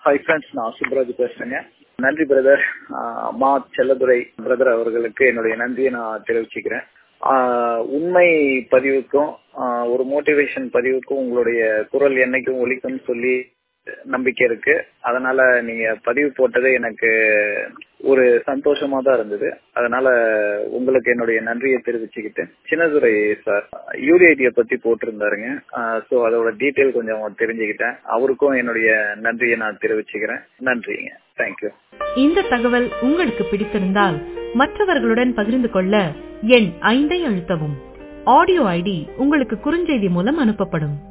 hi friends நான் சுப்ராஜ் பேசுறேங்க நன்றி பிரதர் மா செல்லதுரை பிரதர் அவர்களுக்கு என்னுடைய நன்றியை நான் தெரிவிச்சுக்கிறேன் ஆஹ் உண்மை பதிவுக்கும் ஆஹ் ஒரு மோட்டிவேஷன் பதிவுக்கும் உங்களுடைய குரல் என்னைக்கும் ஒலிக்கும்னு சொல்லி நம்பிக்கை இருக்கு அதனால நீங்க பதிவு போட்டது எனக்கு ஒரு சந்தோஷமா தான் இருந்தது அதனால உங்களுக்கு என்னுடைய நன்றியை தெரிவிச்சுக்கிட்டேன் சின்னதுரை சார் யூடிஐடியை பத்தி போட்டிருந்தாருங்க ஸோ அதோட டீட்டெயில் கொஞ்சம் தெரிஞ்சுக்கிட்டேன் அவருக்கும் என்னுடைய நன்றியை நான் தெரிவிச்சுக்கிறேன் நன்றிங்க தேங்க்யூ இந்த தகவல் உங்களுக்கு பிடித்திருந்தால் மற்றவர்களுடன் பகிர்ந்து கொள்ள எண் ஐந்தை அழுத்தவும் ஆடியோ ஐடி உங்களுக்கு குறுஞ்செய்தி மூலம் அனுப்பப்படும்